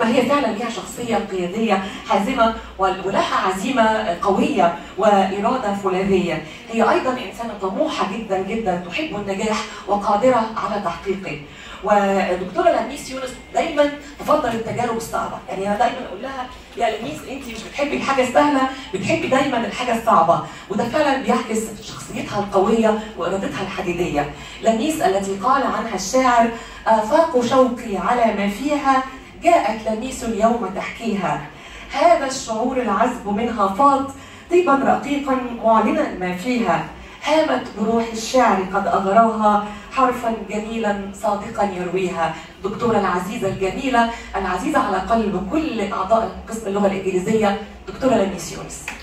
ما هي فعلا ليها شخصيه قياديه حازمه ولها عزيمه قويه واراده فولاذيه هي ايضا انسانه طموحه جدا جدا تحب النجاح وقادره على تحقيقه ودكتوره لميس يونس دايما تفضل التجارب الصعبه يعني انا دايما اقول لها يا لميس انت مش بتحبي الحاجه السهله بتحبي دايما الحاجه الصعبه وده فعلا بيعكس شخصيتها القويه وارادتها الحديديه لميس التي قال عنها الشاعر افاق شوقي على ما فيها جاءت لميس اليوم تحكيها هذا الشعور العذب منها فاض طيبا رقيقا معلنا ما فيها هامت بروح الشعر قد أغراها حرفا جميلا صادقا يرويها دكتورة العزيزة الجميلة العزيزة على قلب كل أعضاء قسم اللغة الإنجليزية دكتورة لميس يونس